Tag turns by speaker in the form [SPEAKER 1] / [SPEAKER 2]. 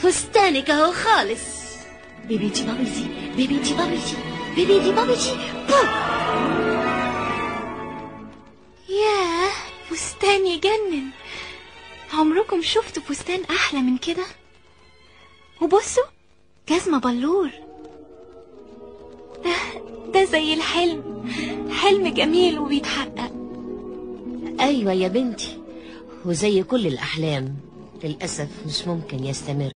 [SPEAKER 1] فستانك اهو خالص
[SPEAKER 2] بيبيتي بابلتي بيبيتي بابلتي بيبيتي بابلتي بو
[SPEAKER 3] ياه فستان يجنن عمركم شفتوا فستان احلى من كده وبصوا جزمة بلور ده ده زي الحلم حلم جميل وبيتحقق
[SPEAKER 1] ايوه يا بنتي وزي كل الاحلام للاسف مش ممكن يستمر